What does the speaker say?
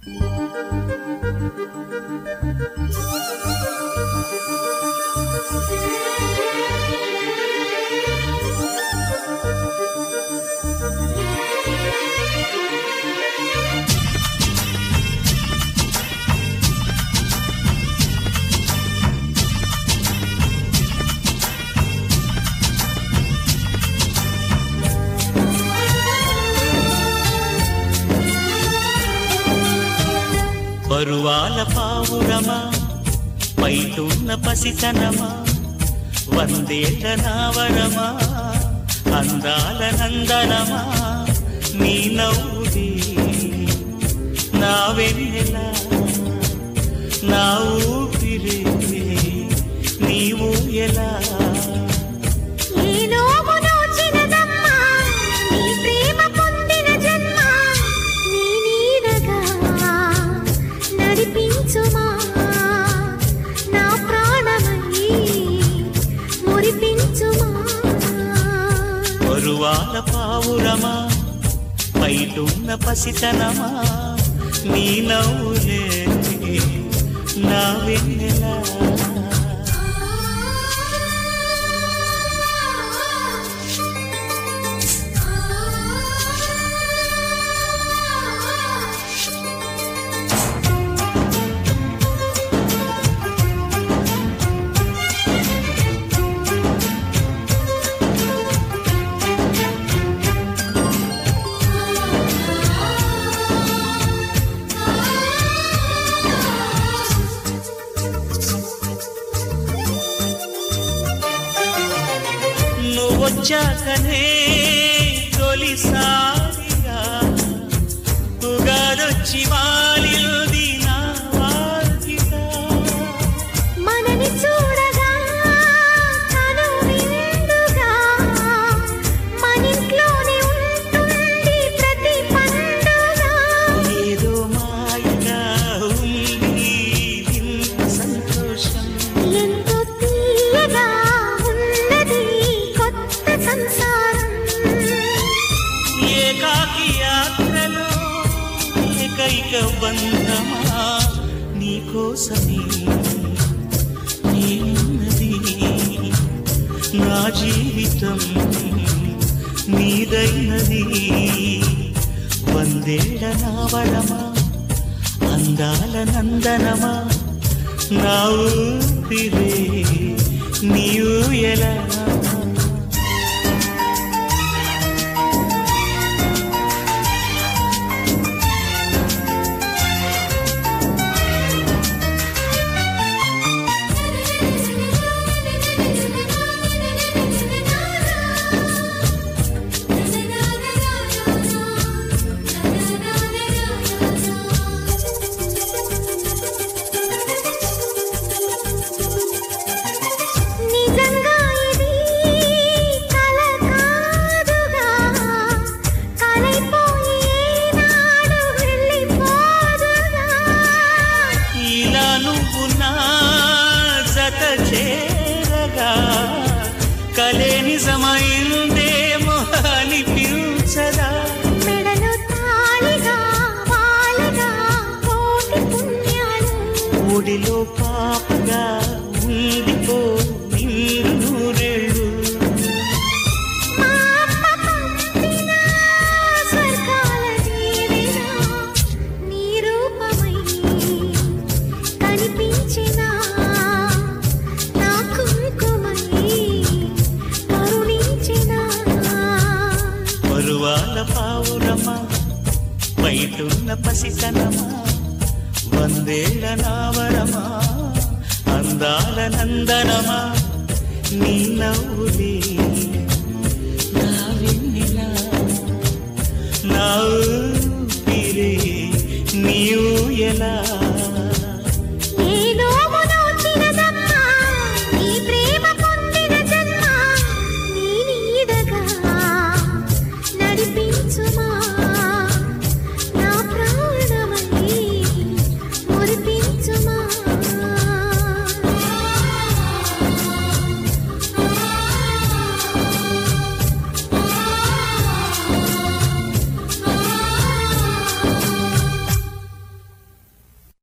పరువాల పావురమా పైటున్న పసితనమా వందేట నావరమా అందాల నందనమా నీ నవ్వుది నా వెన్నెల నా ఊపిరి నీవు ఎలా ఈ నోము నోచినదమ్మా, నీ ప్రేమ పొందిన జన్మ, నీ నీడగా నడిపించుమా, నా ప్రాణమై మురిపించుమా. పరువాల పావురమా పైటున్న పసితనమా నీ నవ్వులే నా వెన్నెలా నువ్వొచ్చాకనే తొలిసారిగా ఉగాదొచ్చి వాలిల్ది నా వాకిట మనని చూడగా తను విందుగా మనింట్లోనే ఉంటుంది ప్రతి పండుగ ఏదో మాయగా ఉంది ఇంత సంతోషం ఎంతో తీయగా ఉన్నది కొత్త సంసారం ఏకాకి యాత్రలో ఏకైక బంధమా నీకోసమే నేనున్నది నా జీవితం నీదైనది వందేళ్ల నావడమా అందాల నందనమా నా ఊపిరే నీవు ఎలా నిజంగా ఇది కల కాదుగా కలైపోయి ఏనాడు వెళ్ళిపోదుగా ఇలా నువ్వు నా జత చేరగా కలే నిజమైందేమో అనిపించదా మెడలో తాళిగా వాలిగా కోటి పుణ్యాలు ఒడిలో పాపగా ఉండిపో నిండు నూరేళ్ళు మా అమ్మ పంపిన స్వర్గాల దీవెన నీ రూపమై కనిపించిన నా కుంకుమై కరుణించిన పరువాల పావురమా బయటున్న పసితనమా వందేళ్ల నావరమా అందాల నందనమా నీ నవ్వులే నా వెన్నెల నా ఊపిరే నీవు ఎలా